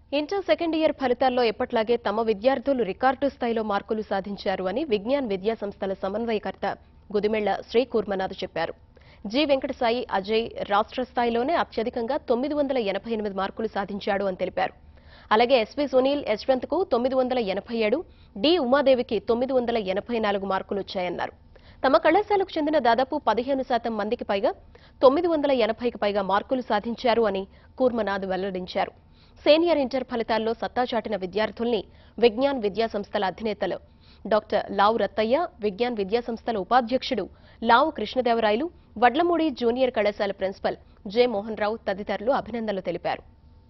inter second year ఫలితాల్లో ఎప్పట్లాగే తమ విద్యార్థులు రికార్డు స్థాయిలో మార్కులు సాధించారు అని విజ్ఞాన్ విద్యా సంస్థల సమన్వయకర్త గుదిమెళ్ల శ్రీ కూర్మనాథ్ చెప్పారు జి వెంకటసాయి అజయ్ రాష్ట్ర స్థాయిలోనే అత్యధికంగా తొమ్మిది వందల ఎనభై ఎనిమిది మార్కులు సాధించాడు అని తెలిపారు అలాగే ఎస్వి సునీల్ యశ్వంత్ కు తొమ్మిది వందల ఎనభై ఏడు డి ఉమాదేవికి తొమ్మిది వందల ఎనభై నాలుగు మార్కులు వచ్చాయన్నారు తమ కళాశాలకు చెందిన దాదాపు పదిహేను శాతం మందికి పైగా తొమ్మిది వందల ఎనభైకి పైగా మార్కులు సాధించారు అని కూర్మనాథ్ వెల్లడించారు సీనియర్ ఇంటర్ ఫలితాల్లో సత్తా చాటిన విద్యార్థుల్ని విజ్ఞాన్ విద్యా సంస్థల అధినేతలు డాక్టర్ లావు రత్తయ్య విజ్ఞాన్ విద్యా సంస్థల ఉపాధ్యక్షుడు లావు కృష్ణదేవరాయలు వడ్లమూడి జూనియర్ కళాశాల ప్రిన్సిపల్ జె మోహన్ రావు తదితరులు అభినందనలు తెలిపారు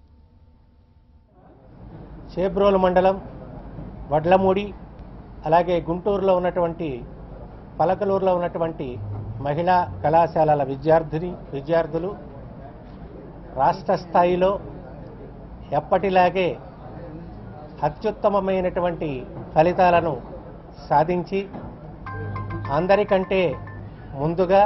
చేబ్రోలు మండలం వడ్లమూడి అలాగే గుంటూరులో ఉన్నటువంటి పలకలూరులో ఉన్నటువంటి మహిళా కళాశాలల విద్యార్థిని విద్యార్థులు రాష్ట్ర స్థాయిలో ఎప్పటిలాగే అత్యుత్తమమైనటువంటి ఫలితాలను సాధించి అందరికంటే ముందుగా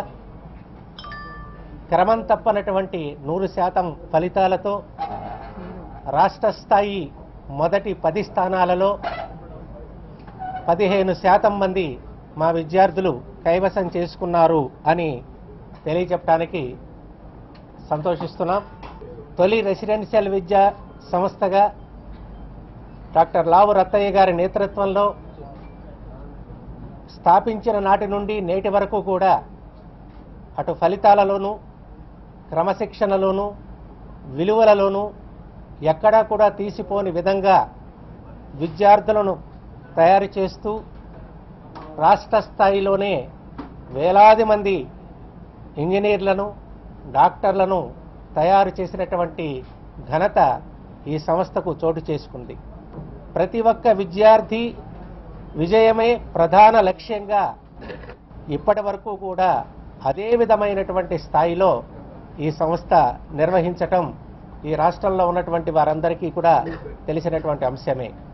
క్రమం తప్పనటువంటి నూరు శాతం ఫలితాలతో రాష్ట్ర స్థాయి మొదటి పది స్థానాలలో పదిహేను శాతం మంది మా విద్యార్థులు కైవసం చేసుకున్నారు అని తెలియచెప్పడానికి సంతోషిస్తున్నాం తొలి రెసిడెన్షియల్ విద్యా సంస్థగా డాక్టర్ లావు రత్తయ్య గారి నేతృత్వంలో స్థాపించిన నాటి నుండి నేటి వరకు కూడా అటు ఫలితాలలోనూ క్రమశిక్షణలోనూ విలువలలోనూ ఎక్కడా కూడా తీసిపోని విధంగా విద్యార్థులను తయారు చేస్తూ రాష్ట్ర స్థాయిలోనే వేలాది మంది ఇంజనీర్లను డాక్టర్లను తయారు చేసినటువంటి ఘనత ఈ సంస్థకు చోటు చేసుకుంది ప్రతి ఒక్క విద్యార్థి విజయమే ప్రధాన లక్ష్యంగా ఇప్పటి వరకు కూడా అదే విధమైనటువంటి స్థాయిలో ఈ సంస్థ నిర్వహించటం ఈ రాష్ట్రంలో ఉన్నటువంటి వారందరికీ కూడా తెలిసినటువంటి అంశమే